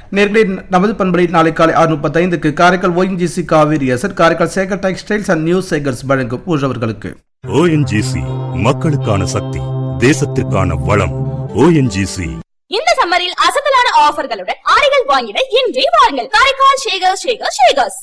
நேர்களே நமது பண்படி நாளை காலை ஆறு முப்பத்தைந்துக்கு Karaikal ONGC Kaveri asset Karaikal Sekhar textiles and new Sekhars வழங்கும் பூஜவர்களுக்கு ஓஎன்ஜிசி மக்களுக்கான சக்தி தேசத்திற்கான வளம் ஓஎன்ஜிசி இந்த சம்மரில் அசத்தலான ஆஃபர்களுடன் ஆடைகள் வாங்கிட இன்றே வாருங்கள் காரைக்கால் ஷேகர் ஷேகர் ஷேகர்ஸ்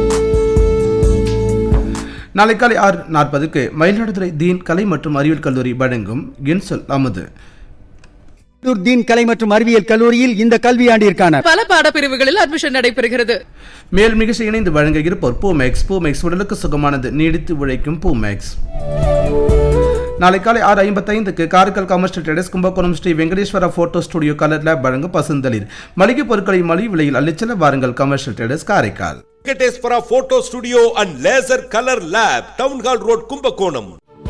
நாளை காலை ஆறு நாற்பதுக்கு மயிலாடுதுறை தீன் கலை மற்றும் அறிவியல் கல்லூரி வழங்கும் இன்சொல் அமுது திருத்தூர் தீன் கலை மற்றும் அறிவியல் கல்லூரியில் இந்த கல்வியாண்டிற்கான பல பாடப்பிரிவுகளில் அட்மிஷன் நடைபெறுகிறது மேல் மிகச்சி இணைந்து வழங்க இருப்போர் பூமேக்ஸ் பூமேக்ஸ் உடலுக்கு சுகமானது நீடித்து உழைக்கும் பூமேக்ஸ் நாளை காலை ஆறு ஐம்பத்தைந்துக்கு Karaikal commercial traders Kumbakonam Sri Venkateswara photo studio colour lab வழங்கும் பசுந்தளிர் மளிகை பொருட்களை மலிவு விலையில் அள்ளிச்செல்ல வாருங்கள் commercial traders Karaikal Venkateswara photo studio and laser colour lab town hall road Kumbakonam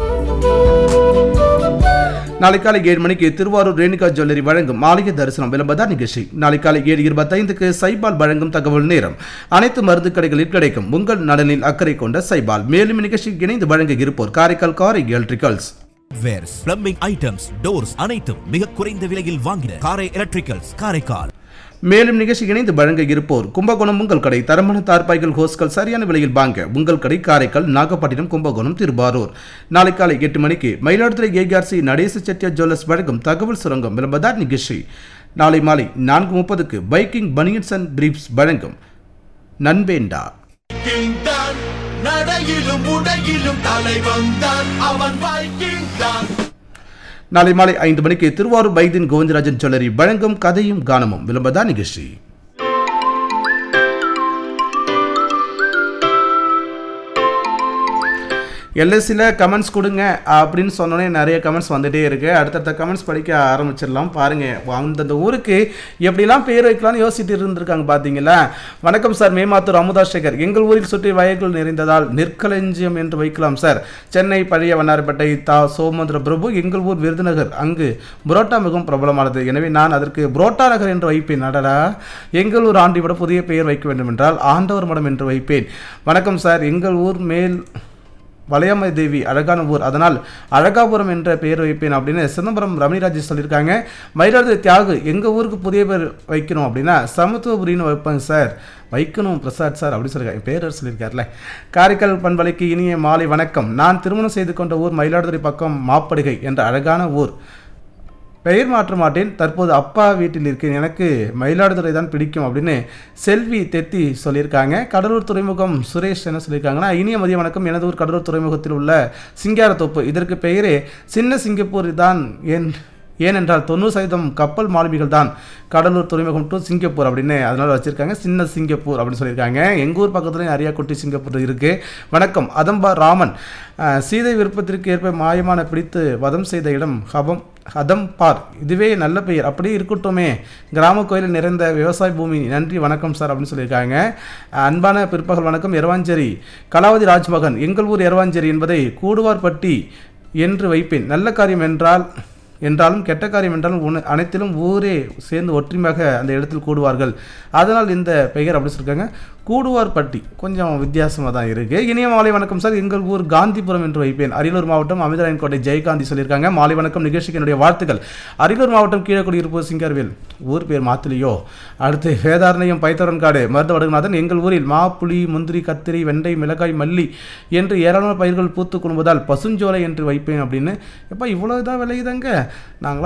நாளை காலை ஏழு மணிக்கு திருவாரூர் ரேணுகா ஜுவல்லரி வழங்கும் மாளிகை தரிசனம் விளம்பர நிகழ்ச்சி நாளை காலை ஏழு இருபத்தைந்துக்கு சைபால் வழங்கும் தகவல் நேரம் அனைத்து மருந்து கடைகளில் கிடைக்கும் உங்கள் நலனில் அக்கறை கொண்ட சைபால் மேலும் நிகழ்ச்சி இணைந்து வழங்க இருப்போர் Karaikal Karai electricals wares plumbing items doors அனைத்தும் மிக குறைந்த விலையில் வாங்கின காரை எலக்ட்ரிக்கல்ஸ் காரைக்கால் மேலும் நிகழ்ச்சி இணைந்து வழங்க இருப்போர் கும்பகோணம் உங்கள் கடை தரமான தார்பாய்கள் ஹோஸ்கள் சரியான விலையில் வாங்க உங்கள் கடை காரைக்கால் நாகப்பட்டினம் கும்பகோணம் திருவாரூர் நாளை காலை எட்டு மணிக்கு மயிலாடுதுறை ஏஆர்சி நடேச செட்டியார் ஜுவல்லர்ஸ் வழங்கும் தகவல் சுரங்கம் விளம்பதார் நிகழ்ச்சி நாளை மாலை நான்கு முப்பதுக்கு பைக்கிங் பனியன்ஸ் அண்ட் பிரீப்ஸ் வழங்கும் நண்பேண்டா நடையிலும் உடையிலும் தலைவன் தான் அவன் வைக்கிங் தான் நாளை மாலை ஐந்து மணிக்கு திருவாரூர் பைதின் கோவிந்தராஜன் ஜுவல்லரி வழங்கும் கதையும் கானமும் விளம்பதார் நிகழ்ச்சி எல்எஸ்சியில் கமெண்ட்ஸ் கொடுங்க அப்படின்னு சொன்னோன்னே நிறைய கமெண்ட்ஸ் வந்துட்டே இருக்கு அடுத்தடுத்த கமெண்ட்ஸ் படிக்க ஆரம்பிச்சிடலாம் பாருங்க அந்தந்த ஊருக்கு எப்படிலாம் பேர் வைக்கலாம்னு யோசிச்சுட்டு இருந்திருக்காங்க பார்த்தீங்களா வணக்கம் சார் மேமாத்தூர் அமுதா சேகர் எங்கள் ஊரில் சுற்றி வயல்கள் நிறைந்ததால் நெற்களஞ்சியம் என்று வைக்கலாம் சார் சென்னை பழைய வண்ணாரப்பேட்டை தா சோமந்திர பிரபு எங்கள் ஊர் விருதுநகர் அங்கு புரோட்டா மிகவும் பிரபலமானது எனவே நான் அதற்கு புரோட்டா நகர் என்று வைப்பேன் அடடா எங்கள் ஊர் ஆண்டி விட புதிய பெயர் வைக்க வேண்டும் என்றால் ஆண்டவர் மடம் என்று வைப்பேன் வணக்கம் சார் எங்கள் ஊர் மேல் வளையம்மை தேவி அழகான ஊர் அதனால் அழகாபுரம் என்ற பெயர் வைப்பேன் அப்படின்னு சிதம்பரம் ரமணிராஜ் சொல்லியிருக்காங்க மயிலாடுதுறை தியாகு எங்கள் ஊருக்கு புதிய பேர் வைக்கணும் அப்படின்னா சமத்துவபுரின்னு வைப்பாங்க சார் வைக்கணும் பிரசாத் சார் அப்படி சொல்லியிருக்காங்க பேரர் சொல்லியிருக்காருல காரைக்கால் பண்பலைக்கு இனிய மாலை வணக்கம் நான் திருமணம் செய்து கொண்ட ஊர் மயிலாடுதுறை பக்கம் மாப்படுகை என்ற அழகான ஊர் பெயர் மாற்ற மாட்டேன் தற்போது அப்பா வீட்டில் இருக்கேன் எனக்கு மயிலாடுதுறை தான் பிடிக்கும் அப்படின்னு செல்வி தெத்தி சொல்லியிருக்காங்க கடலூர் துறைமுகம் சுரேஷ் என்ன சொல்லியிருக்காங்கன்னா இனிய மதிய வணக்கம் எனது ஊர் கடலூர் துறைமுகத்தில் உள்ள சிங்காரத்தோப்பு இதற்கு பெயரே சின்ன சிங்கப்பூர் தான் ஏன் ஏனென்றால் தொண்ணூறு சதவீதம் கப்பல் மாலுமிகள் தான் கடலூர் துறைமுகம் டு சிங்கப்பூர் அப்படின்னு அதனால் வச்சுருக்காங்க சின்ன சிங்கப்பூர் அப்படின்னு சொல்லியிருக்காங்க எங்கள் ஊர் பக்கத்துலேயும் நிறையா குட்டி சிங்கப்பூர் இருக்குது வணக்கம் அதம்பா ராமன் அஹ், சீதை விருப்பத்திற்கு ஏற்ப மாயமான பிடித்து வதம் செய்த இடம் ஹபம் ஹதம் பார் இதுவே நல்ல பெயர் அப்படியே இருக்கட்டுமே கிராம கோயிலில் நிறைந்த விவசாய பூமி நன்றி வணக்கம் சார் அப்படின்னு சொல்லியிருக்காங்க அன்பான பிற்பகல் வணக்கம் எரவாஞ்சேரி கலாவதி ராஜ்மகன் எங்கள் ஊர் எரவாஞ்சேரி என்பதை கூடுவார்பட்டி என்று வைப்பேன் நல்ல காரியம் என்றால் என்றாலும் கெட்ட காரியம் என்றாலும் உன அனைத்திலும் ஊரே சேர்ந்து ஒற்றுமையாக அந்த இடத்தில் கூடுவார்கள் அதனால் இந்த பெயர் அப்படி சொல்லியிருக்காங்க கூடுவார்பட்டி கொஞ்சம் வித்தியாசமாக தான் இருக்குது இனிய மாலை வணக்கம் சார் எங்கள் ஊர் காந்திபுரம் என்று வைப்பேன் அரியலூர் மாவட்டம் அமிர்தராயன் கோட்டை ஜெயகாந்தி சொல்லியிருக்காங்க மாலை வணக்கம் நிகழ்ச்சிக்கு என்னுடைய வாழ்த்துக்கள் அரியலூர் மாவட்டம் கீழக்குடியிருப்பு சிங்கர்வேல் ஊர் பேர் மாத்திலியோ அடுத்து வேதாரண்யம் பைத்தரன்காடு மருத வடகுநாதன் எங்கள் ஊரில் மா புளி முந்திரி கத்திரி வெண்டை மிளகாய் மல்லி என்று ஏராளமான பயிர்கள் பூத்து குழும்புவதால் பசுஞ்சோலை என்று வைப்பேன் அப்படின்னு எப்போ இவ்வளோ இதாக விளையுதாங்க நாங்களாம்